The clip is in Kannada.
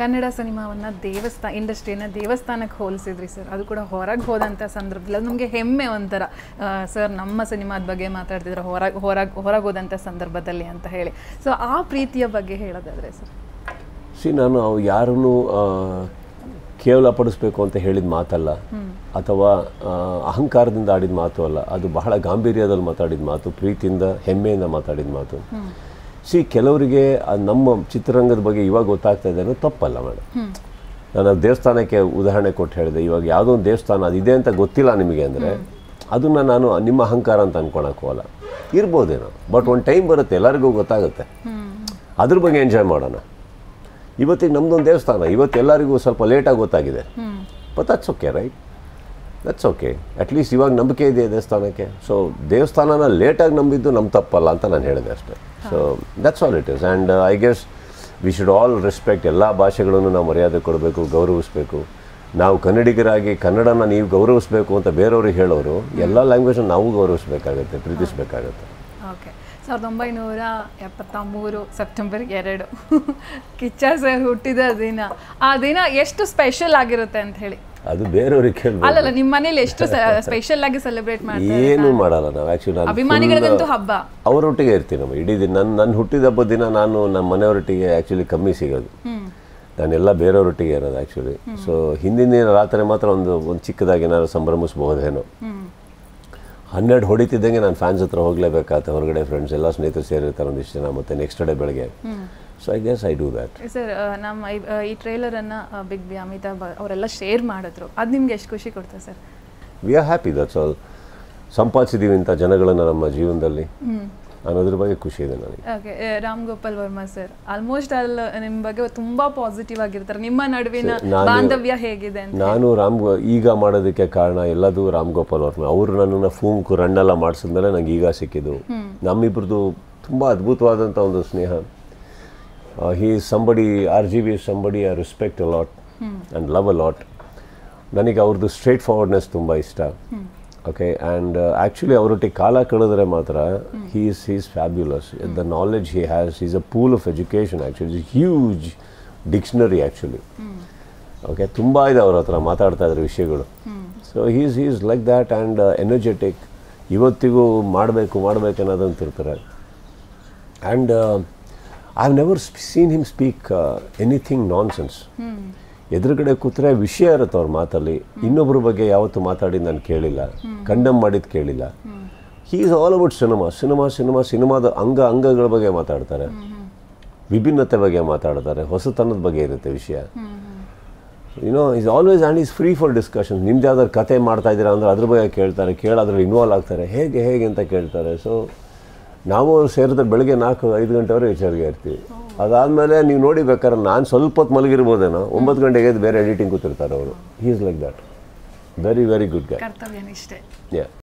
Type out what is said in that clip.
ಕನ್ನಡ ಸಿನಿಮಾವನ್ನ ದೇವಸ್ಥಾನ ಇಂಡಸ್ಟ್ರಿನ ದೇವಸ್ಥಾನಕ್ಕೆ ಹೋಲಿಸಿದ್ರಿ ಸರ್ ಅದು ಕೂಡ ಹೊರಗೆ ಹೋದಂಥ ಸಂದರ್ಭದಲ್ಲಿ ಅದು ನಮಗೆ ಹೆಮ್ಮೆ ಒಂಥರ ಸರ್ ನಮ್ಮ ಸಿನಿಮಾದ ಬಗ್ಗೆ ಮಾತಾಡ್ತಿದ್ರೆ ಹೊರಗೆ ಹೊರಗೆ ಹೊರಗೆ ಹೋದಂಥ ಸಂದರ್ಭದಲ್ಲಿ ಅಂತ ಹೇಳಿ ಸೊ ಆ ಪ್ರೀತಿಯ ಬಗ್ಗೆ ಹೇಳೋದಾದ್ರೆ ಸರ್ ಸಿ ನಾನು ಅವ್ ಯಾರನ್ನು ಆ, ಕೇವಲ ಪಡಿಸ್ಬೇಕು ಅಂತ ಹೇಳಿದ ಮಾತಲ್ಲ ಅಥವಾ ಆ, ಅಹಂಕಾರದಿಂದ ಆಡಿದ ಮಾತು ಅಲ್ಲ ಅದು ಬಹಳ ಗಾಂಭೀರ್ಯದಲ್ಲಿ ಮಾತಾಡಿದ ಮಾತು ಪ್ರೀತಿಯಿಂದ ಹೆಮ್ಮೆಯಿಂದ ಮಾತಾಡಿದ ಮಾತು ಸಿ ಕೆಲವರಿಗೆ ಆ ನಮ್ಮ ಚಿತ್ರರಂಗದ ಬಗ್ಗೆ ಇವಾಗ ಗೊತ್ತಾಗ್ತಾ ಇದೆ ಅನ್ನೋದು ತಪ್ಪಲ್ಲ ಮೇಡಮ್ ನಾನು ಅದು ದೇವಸ್ಥಾನಕ್ಕೆ ಉದಾಹರಣೆ ಕೊಟ್ಟು ಹೇಳಿದೆ ಇವಾಗ ಯಾವುದೋ ಒಂದು ದೇವಸ್ಥಾನ ಅದಿದೆ ಅಂತ ಗೊತ್ತಿಲ್ಲ ನಿಮಗೆ ಅಂದರೆ ಅದನ್ನು ನಾನು ನಿಮ್ಮ ಅಹಂಕಾರ ಅಂತ ಅನ್ಕೊಳಕ್ಕೆ ಹೋಗಲ್ಲ ಇರ್ಬೋದೇನೋ ಬಟ್ ಒಂದು ಟೈಮ್ ಬರುತ್ತೆ ಎಲ್ಲರಿಗೂ ಗೊತ್ತಾಗುತ್ತೆ ಅದ್ರ ಬಗ್ಗೆ ಎಂಜಾಯ್ ಮಾಡೋಣ ಇವತ್ತಿಗೆ ನಮ್ದೊಂದು ದೇವಸ್ಥಾನ ಇವತ್ತು ಎಲ್ಲರಿಗೂ ಸ್ವಲ್ಪ ಲೇಟಾಗಿ ಗೊತ್ತಾಗಿದೆ but that's okay right that's okay at least ಇವಾಗ ನಂಬಿಕೆ ಇದೆ ದೇವಸ್ಥಾನಕ್ಕೆ ಸೊ ದೇವಸ್ಥಾನನ ಲೇಟಾಗಿ ನಂಬಿದ್ದು ನಮ್ಮ ತಪ್ಪಲ್ಲ ಅಂತ ನಾನು ಹೇಳಿದೆ ಅಷ್ಟೇ so that's all it is and I guess we should all respect ಎಲ್ಲ ಭಾಷೆಗಳನ್ನು ನಾವು ಮರ್ಯಾದೆ ಕೊಡಬೇಕು ಗೌರವಿಸಬೇಕು ನಾವು ಕನ್ನಡಿಗರಾಗಿ ಕನ್ನಡನ ನೀವು ಗೌರವಿಸಬೇಕು ಅಂತ ಬೇರೆಯವ್ರಿಗೆ ಹೇಳೋರು ಎಲ್ಲ ಲ್ಯಾಂಗ್ವೇಜನ್ನು ನಾವು ಗೌರವಿಸಬೇಕಾಗತ್ತೆ ಪ್ರೀತಿಸಬೇಕಾಗತ್ತೆ ಓಕೆ ಸಾವಿರದ ಒಂಬೈನೂರ ಎಪ್ಪತ್ತ ಮೂರು ಸೆಪ್ಟೆಂಬರ್ ಎರಡು ಕಿಚ್ಚ ಸರ್ ಹುಟ್ಟಿದ ದಿನ ಆ ದಿನ ಎಷ್ಟು ಸ್ಪೆಷಲ್ ಆಗಿರುತ್ತೆ ಅಂತ ಹೇಳಿ ಅದು ಬೇರೆಯವ್ರಿಗೆ ಕೇಳಬೇಕು ಅಲ್ಲಲ್ಲ ನಿಮ್ಮ ಮನೇಲಿ ಎಷ್ಟು ಸ್ಪೆಷಲ್ ಆಗಿ ಸೆಲೆಬ್ರೇಟ್ ಮಾಡ್ತಾರೆ ಏನು ಮಾಡಲ್ಲ ನಾವು ಆ್ಯಕ್ಚುಲಿ ನಾನು ಅಭಿಮಾನಿಗಳಿಗಂತೂ ಹಬ್ಬ ಅವರೊಟ್ಟಿಗೆ ಇರ್ತೀನಿ ನಮ್ಮ ಇಡೀ ದಿನ ನನ್ನ ನನ್ನ ಹುಟ್ಟಿದ ಹಬ್ಬದ ದಿನ ನಾನು ನಮ್ಮ ಮನೆಯವರೊಟ್ಟಿಗೆ ಆ್ಯಕ್ಚುಲಿ ಕಮ್ಮಿ ಸಿಗೋದು ನಾನೆಲ್ಲ ಬೇರೆಯವರೊಟ್ಟಿಗೆ ಇರೋದು ಆ್ಯಕ್ಚುಲಿ ಸೊ ಹಿಂದಿನ ದಿನ ರಾತ್ರಿ ಮಾತ್ರ ಒಂದು ಒಂದು ಚಿಕ್ಕದಾಗಿ ಏನಾದ್ರು ಸಂಭ್ರಮಿಸ್ಬಹುದೇನೋ ಹನ್ನೆರಡು ಹೊಡಿತಿದ್ದಂಗೆ ನಾನು ಫ್ಯಾನ್ಸ್ ಹತ್ರ ಹೋಗಲೇಬೇಕಾಗುತ್ತೆ ಹೊರಗಡೆ ಫ್ರೆಂಡ್ಸ್ ಎಲ್ಲ ಸ್ನೇಹಿತರು ಸೇರಿರ್ತಾರೆ ಒಂದಿಷ್ಟು ಜನ ಮತ್ತು ನೆಕ್ಸ್ಟ್ ಡೇ ಬೆಳಗ್ಗೆ so I guess I do that sir ನಮ್ಮ ಈ- ಆ, ಈ ಟ್ರೈಲರನ್ನು ಬಿಗ್ ಬಿ ಅಮಿತಾಬ್ ಅವರೆಲ್ಲ ಶೇರ್ ಮಾಡಿದ್ರು ಅದು ನಿಮ್ಗೆ ಎಷ್ಟು ಖುಷಿ ಕೊಡ್ತದೆ sir we are happy that's all ಸಂಪಾದಿಸಿದ್ದೀವಿ ಇಂಥ ಜನಗಳನ್ನು ನಮ್ಮ ಜೀವನದಲ್ಲಿ ಅನ್ನೋದ್ರ ಬಗ್ಗೆ ಖುಷಿ ಇದೆ ನನಗೆ okay Ram Gopal Varma sir almost ಅಲ್ಲಿ ನಿಮ್ಮ ಬಗ್ಗೆ ತುಂಬಾ ಪಾಸಿಟಿವ್ ಆಗಿರ್ತಾರೆ ನಿಮ್ಮ ನಡುವಿನ ನಾನು- ಬಾಂಧವ್ಯ ಹೇಗಿದೆ ಅಂತ ನಾನು ರಾಮ್ ಗೋ- ಈಗ ಮಾಡೋದಕ್ಕೆ ಕಾರಣ ಎಲ್ಲದೂ ರಾಮ್ ಗೋಪಾಲ್ ವರ್ಮ ಅವರು ನನ್ನನ್ನು ಫೂಂಕು ರಣ್ಣೆಲ್ಲ ಮಾಡಿಸಿದ್ಮೇಲೆ ನಂಗೆ ಈಗ ಸಿಕ್ಕಿದ್ದು ನಮ್ಮಿಬ್ರದ್ದು ತುಂಬ ಅದ್ಭುತವಾದಂಥ ಒಂದು ಸ್ನೇಹ he is somebody R G V somebody I respect a lot and love a lot ನನಗೆ ಅವ್ರದ್ದು ಸ್ಟ್ರೇಟ್ ಫಾರ್ವರ್ಡ್ನೆಸ್ ತುಂಬ ಇಷ್ಟ ಓಕೆ ಆ್ಯಂಡ್ ಆ್ಯಕ್ಚುಲಿ ಅವರೊಟ್ಟಿಗೆ ಕಾಲ ಕಳೆದ್ರೆ ಮಾತ್ರ he is he's fabulous the knowledge he has is a pool of education actually huge dictionary actually okay ತುಂಬ ಇದೆ ಅವ್ರ ಹತ್ರ ಮಾತಾಡ್ತಾ ಇದ್ರೆ ವಿಷಯಗಳು so he's he's like that and energetic ಇವತ್ತಿಗೂ ಮಾಡಬೇಕು ಮಾಡಬೇಕು ಅನ್ನೋದಂತಿರ್ತಾರೆ and I have never seen him speak anything nonsense ಎದುರುಗಡೆ ಕೂತ್ರೆ ವಿಷಯ ಇರುತ್ತೆ ಅವ್ರ ಮಾತಲ್ಲಿ ಇನ್ನೊಬ್ಬರ ಬಗ್ಗೆ ಯಾವತ್ತೂ ಮಾತಾಡಿ ನಾನು ಕೇಳಿಲ್ಲ ಕಂಡಮ್ ಮಾಡಿದ್ದು ಕೇಳಿಲ್ಲ he is all about cinema cinema cinema ಸಿನಿಮಾದ ಅಂಗ ಅಂಗಗಳ ಬಗ್ಗೆ ಮಾತಾಡ್ತಾರೆ ವಿಭಿನ್ನತೆ ಬಗ್ಗೆ ಮಾತಾಡ್ತಾರೆ ಹೊಸತನದ ಬಗ್ಗೆ ಇರುತ್ತೆ ವಿಷಯ you know is always and is free for discussion ನಿಮ್ದು ಯಾವ್ದಾದ್ರು ಕತೆ ಮಾಡ್ತಾ ಇದ್ದೀರಾ ಅಂದ್ರೆ ಅದ್ರ ಬಗ್ಗೆ ಕೇಳ್ತಾರೆ ಕೇಳೋದ್ರಲ್ಲಿ ಇನ್ವಾಲ್ವ್ ಆಗ್ತಾರೆ ಹೇಗೆ ಹೇಗೆ ಅಂತ ಕೇಳ್ತಾರೆ ಸೊ ನಾವು ಅವ್ರು ಸೇರಿದ್ರೆ ಬೆಳಗ್ಗೆ ನಾಲ್ಕು ಐದು ಗಂಟೆವರೆಗೆ ಎಚ್ಚರಿಕೆ ಇರ್ತೀವಿ ಅದಾದಮೇಲೆ ನೀವು ನೋಡಿ ಬೇಕಾದ್ರೆ ನಾನು ಸ್ವಲ್ಪ ಹೊತ್ತು ಮಲಗಿರ್ಬೋದೇನೋ ಒಂಬತ್ತು ಗಂಟೆಗೆ ಎದ್ದು ಬೇರೆ ಎಡಿಟಿಂಗ್ ಕೂತಿರ್ತಾರೆ ಅವರು he is like that very very good guy ಕರ್ತವ್ಯ ನಿಷ್ಠೆ ಯಾ